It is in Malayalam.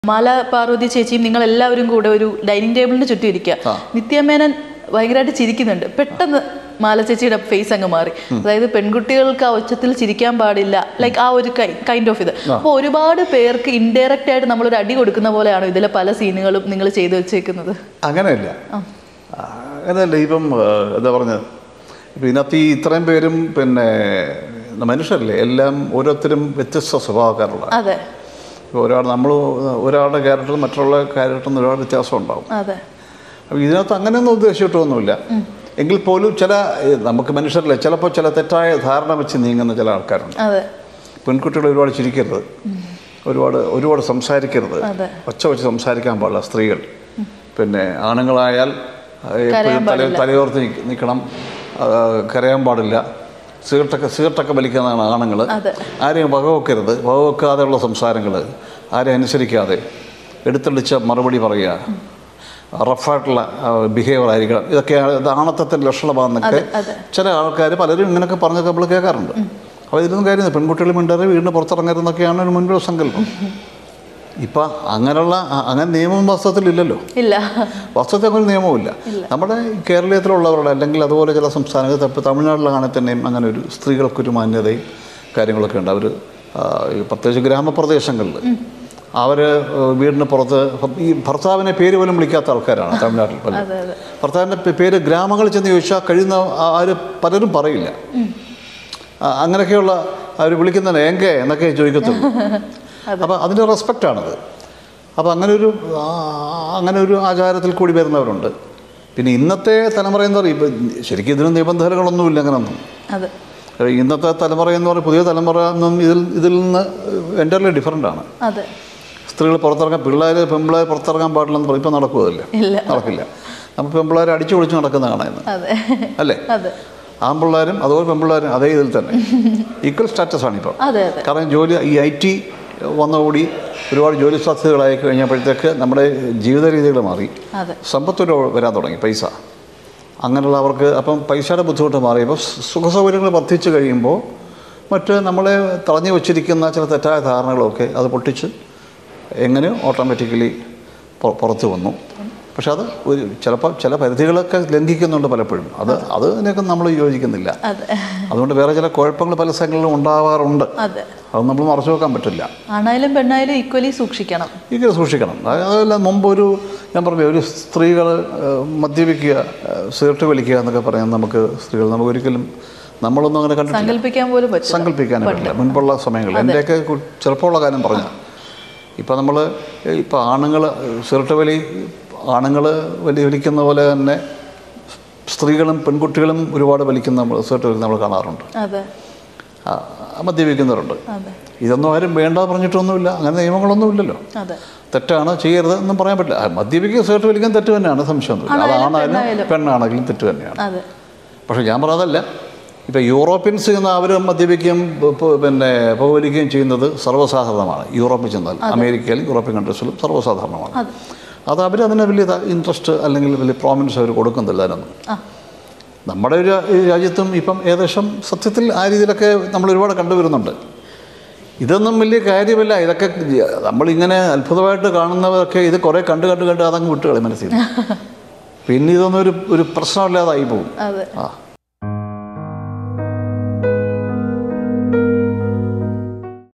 മാല പാർവതി ചേച്ചിയും നിങ്ങൾ എല്ലാവരും കൂടെ ഒരു ഡൈനിങ് ടേബിളിന് ചുറ്റും ഇരിക്കുക ആ. നിത്യമേനൻ ഭയങ്കരമായിട്ട് ചിരിക്കുന്നുണ്ട് പെട്ടെന്ന് മാല ചേച്ചിയുടെ ഫേസ് അങ്ങ് മാറി അതായത് പെൺകുട്ടികൾക്ക് ആ ഒച്ചത്തിൽ ചിരിക്കാൻ പാടില്ല ലൈക്ക് ആ ഒരു കൈൻഡ് ഓഫ് ഇത് അപ്പോൾ ഒരുപാട് പേർക്ക് ഇൻഡയറക്റ്റ് ആയിട്ട് നമ്മളൊരു അടി കൊടുക്കുന്ന പോലെയാണോ ഇതിലെ പല സീനുകളും നിങ്ങൾ ചെയ്തു വെച്ചേക്കുന്നത് അങ്ങനെയല്ല ആ, അങ്ങനെയല്ല ഇപ്പം ആ, എന്താ പറഞ്ഞത് ഇപ്പം ഇതിനകത്ത് ഈ ഇത്രയും പേരും പിന്നെ മനുഷ്യരല്ലേ എല്ലാം ഓരോരുത്തരും വ്യത്യസ്ത സ്വഭാവക്കാരുള്ള അതെ ഇപ്പോൾ ഒരാൾ നമ്മൾ ഒരാളുടെ ക്യാരക്ടർ മറ്റുള്ള ക്യാരക്ടറിന് ഒരുപാട് വ്യത്യാസം ഉണ്ടാവും അതെ അപ്പോൾ ഇതിനകത്ത് അങ്ങനെയൊന്നും ഉദ്ദേശിച്ചിട്ടൊന്നുമില്ല എങ്കിൽ പോലും ചില ഏ, നമുക്ക് മനുഷ്യരല്ലേ ചിലപ്പോൾ ചില തെറ്റായ ധാരണ വെച്ച് നീങ്ങുന്ന ചില ആൾക്കാരുണ്ട് അതെ പെൺകുട്ടികൾ ഒരുപാട് ചിരിക്കരുത് ഒരുപാട് ഒരുപാട് സംസാരിക്കരുത് അതെ. ഒച്ച വെച്ച് സംസാരിക്കാൻ പാടില്ല സ്ത്രീകൾ പിന്നെ ആണുങ്ങളായാൽ ആ, എപ്പോഴും കരയാൻ തല തലയോർത്ത് നിക്ക് നിൽക്കണം ആ, കരയാൻ പാടില്ല സിഗരറ്റൊക്കെ സിഗരറ്റൊക്കെ വലിക്കുന്നതാണ് ആണുങ്ങൾ അതെ. ആരെയും വകവെക്കരുത് വകവെക്കാതെയുള്ള സംസാരങ്ങൾ ആരെയും അനുസരിക്കാതെ എടുത്തടിച്ച മറുപടി പറയുക റഫായിട്ടുള്ള ബിഹേവിയർ ആയിരിക്കണം ഇതൊക്കെയാണ് ഇത് ആണത്തത്തിൻ്റെ ലക്ഷണമാണെന്നൊക്കെ അതെ. ചില ആൾക്കാർ പലരും ഇങ്ങനെയൊക്കെ പറഞ്ഞൊക്കെ നമ്മൾ കേൾക്കാറുണ്ട് അപ്പോൾ ഇതിലൊന്നും കാര്യമില്ല പെൺകുട്ടികൾ മിണ്ടരെ വീടിന് പുറത്തിറങ്ങരുതെന്നൊക്കെയാണ് ഒരു മുൻപുള്ള സങ്കല്പം ഇപ്പം അങ്ങനെയുള്ള അ- അങ്ങനെ നിയമം വാസ്തവത്തിലില്ലല്ലോ ഇല്ല വാസ്തവത്തിൽ അങ്ങനെ നിയമവുമില്ല നമ്മുടെ ഈ കേരളത്തിലുള്ളവരുടെ അല്ലെങ്കിൽ അതുപോലെ ചില സംസ്ഥാനങ്ങൾ ഇപ്പോൾ തമിഴ്നാട്ടിലാണെങ്കിൽ തന്നെയും അങ്ങനെ ഒരു സ്ത്രീകൾക്കൊരു മാന്യതയും കാര്യങ്ങളൊക്കെ ഉണ്ട് അവർ പ്രത്യേകിച്ച് ഗ്രാമപ്രദേശങ്ങളിൽ അവർ വീടിന് പുറത്ത് ഈ ഭർത്താവിനെ പേര് പോലും വിളിക്കാത്ത ആൾക്കാരാണ് തമിഴ്നാട്ടിൽ പലരും അതെ അതെ ഭർത്താവിൻ്റെ പേ- പേര് ഗ്രാമങ്ങളിൽ ചെന്ന് ചോദിച്ചാൽ കഴിയുന്ന ആ- ആര് പലരും പറയില്ല ആ, അങ്ങനെയൊക്കെയുള്ള അവർ വിളിക്കുന്ന എങ്കെ എന്നൊക്കെ ചോദിക്കത്തുള്ളൂ അപ്പോൾ അതിൻ്റെ റെസ്പെക്റ്റാണത് അപ്പോൾ അങ്ങനെ ഒരു ആ, അങ്ങനെ ഒരു ആചാരത്തിൽ കൂടി വരുന്നവരുണ്ട് പിന്നെ ഇന്നത്തെ തലമുറ എന്ന് പറയും ഇപ്പം ശരിക്കും ഇതിന് നിബന്ധനകളൊന്നുമില്ല അങ്ങനെയൊന്നും അതെ ഇന്നത്തെ തലമുറ എന്ന് പറയുന്നത് പുതിയ തലമുറ എന്നും ഇതിൽ ഇതിൽ നിന്ന് എൻ്റർലി ഡിഫറൻ്റ് ആണ് അതെ സ്ത്രീകൾ പുറത്തിറങ്ങാൻ പിള്ളേർ പെൺപിള്ളേർ പുറത്തിറങ്ങാൻ പാടില്ലെന്ന് പറയും ഇപ്പം നടക്കുമതില്ല ഇല്ല നടക്കില്ല നമ്മൾ പെൺപിള്ളേർ അടിച്ചു പൊളിച്ച് നടക്കുന്ന കാണാമെന്ന് അതെ അല്ലേ അതെ ആൺപിള്ളേരും അതുപോലെ പെൺപിള്ളേരും അതേ ഇതിൽ തന്നെ ഈക്വൽ സ്റ്റാറ്റസ് ആണ് ഇപ്പോൾ അതെ അതെ കാരണം ജോലി ഈ ഐ ടി വന്നതോടി ഒരുപാട് ജോലി സാധ്യതകളായി കഴിഞ്ഞപ്പോഴത്തേക്ക് നമ്മുടെ ജീവിത രീതികൾ മാറി അതെ സമ്പത്ത് ഒരു വരാൻ തുടങ്ങി പൈസ അങ്ങനെയുള്ളവർക്ക് അപ്പം പൈസയുടെ ബുദ്ധിമുട്ട് മാറിയപ്പോൾ സുഖസൗകര്യങ്ങൾ വർദ്ധിച്ചു കഴിയുമ്പോൾ മറ്റ് നമ്മളെ തടഞ്ഞു വച്ചിരിക്കുന്ന ചില തെറ്റായ ധാരണകളൊക്കെ അത് പൊട്ടിച്ച് എങ്ങനെ ഓട്ടോമാറ്റിക്കലി പുറത്ത് വന്നു പക്ഷെ അത് ഒരു ചിലപ്പോൾ ചില പരിധികളൊക്കെ ലംഘിക്കുന്നുണ്ട് പലപ്പോഴും അത് അത് അതിനൊക്കെ നമ്മൾ യോജിക്കുന്നില്ല അതെ അതുകൊണ്ട് വേറെ ചില കുഴപ്പങ്ങൾ പല സ്ഥലങ്ങളിലും ഉണ്ടാവാറുണ്ട് അതെ അത് നമ്മൾ മറച്ചു വെക്കാൻ പറ്റില്ല ആണായാലും പെണ്ണായാലും ഈക്വലി സൂക്ഷിക്കണം ഇങ്ങനെ സൂക്ഷിക്കണം അത് അതല്ല മുമ്പ് ഒരു ഞാൻ പറഞ്ഞു ഒരു സ്ത്രീകൾ മദ്യപിക്കുക ഏഹ്, സിഗരറ്റ് വലിക്കുക എന്നൊക്കെ പറയുന്നത് നമുക്ക് സ്ത്രീകൾ നമുക്ക് ഒരിക്കലും നമ്മളൊന്നും അങ്ങനെ കണ്ടിട്ടില്ല സങ്കല്പിക്കാൻ പോലും പറ്റില്ല സങ്കല്പിക്കാനേ പറ്റില്ല മുൻപുള്ള സമയങ്ങളിൽ എൻ്റെയൊക്കെ കു- ചെറുപ്പമുള്ള കാര്യം പറഞ്ഞ ഇപ്പം നമ്മൾ ഇപ്പം ആണുങ്ങൾ സിഗരറ്റ് വലി ആണുങ്ങൾ വലി വലിക്കുന്ന പോലെ തന്നെ സ്ത്രീകളും പെൺകുട്ടികളും ഒരുപാട് വലിക്കുന്ന നമ്മൾ സിഗരറ്റ് വലി നമ്മൾ കാണാറുണ്ട് അതെ ആ, മദ്യപിക്കുന്നവരുണ്ട് അതെ ഇതൊന്നും ആരും വേണ്ട പറഞ്ഞിട്ടൊന്നുമില്ല അങ്ങനെ നിയമങ്ങളൊന്നുമില്ലല്ലോ അതെ തെറ്റാണ് ചെയ്യരുത് എന്നും പറയാൻ പറ്റില്ല ആ, മദ്യപിക്കുക സിഗരറ്റ് വലിക്കാൻ തെറ്റ് തന്നെയാണ് സംശയമൊന്നുമില്ല ആണായാലും അതാണായാലും പെണ്ണായാലും. പെണ്ണാണെങ്കിലും തെറ്റ് തന്നെയാണ് അതെ പക്ഷേ ഞാൻ പറഞ്ഞതല്ല ഇപ്പം യൂറോപ്യൻസ് എന്ന് അവർ മദ്യപിക്കുകയും പ- പ- പിന്നെ പുകവലിക്കുകയും ചെയ്യുന്നത് സർവ്വസാധാരണമാണ് യൂറോപ്പിൽ ചെന്നാൽ അമേരിക്കയിലും യൂറോപ്യൻ കൺട്രീസിലും സർവ്വസാധാരണമാണ് അതെ അത് അവർ അതിന് വലിയ ഇൻട്രസ്റ്റ് അല്ലെങ്കിൽ വലിയ പ്രോമിനൻസ് അവർ കൊടുക്കുന്നില്ല അതിനൊന്നും ആ നമ്മുടെ ഒരു രാ- ഈ രാജ്യത്തും ഇപ്പം ഏകദേശം സത്യത്തിൽ ആ രീതിയിലൊക്കെ നമ്മൾ ഒരുപാട് കണ്ടുവരുന്നുണ്ട് ഇതൊന്നും വലിയ കാര്യമില്ല ഇതൊക്കെ നമ്മളിങ്ങനെ അത്ഭുതമായിട്ട് കാണുന്നവരൊക്കെ ഇത് കുറേ കണ്ട് കണ്ട് കണ്ട് അതങ്ങ് വിട്ടുകളി മനസ്സിൽ പിന്നെ ഇതൊന്നും ഒരു ഒരു പ്രശ്നമില്ലാതായി പോകും അതെ ആ